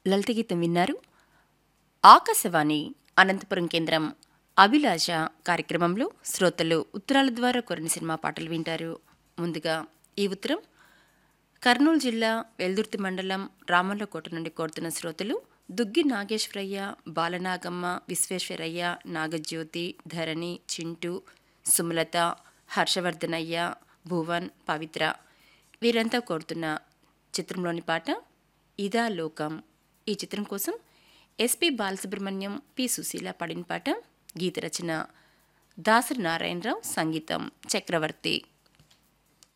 లలిత గీతం విన్నారు ఆకాశవాణి అనంతపురం కేంద్రం అభిలాష కార్యక్రమంలో శ్రోతలు ఉత్తరాల ద్వారా కొరిన సినిమా పాటలు వింటారు ముందుగా ఈ ఉత్తరం కర్నూలు జిల్లా వెల్దుర్తి మండలం రామల్లకోట నుండి కోరుతున్న శ్రోతలు దుగ్గి నాగేశ్వరయ్య బాలనాగమ్మ విశ్వేశ్వరయ్య నాగజ్యోతి ధరణి చింటూ సుమలత హర్షవర్ధనయ్య భువన్ పవిత్ర వీరంతా కోరుతున్న చిత్రంలోని పాట ఇదా లోకం ఈ చిత్రం కోసం ఎస్పి బాలసుబ్రహ్మణ్యం పి సుశీల పాడిన పాట గీత రచన దాసరి నారాయణరావు సంగీతం చక్రవర్తి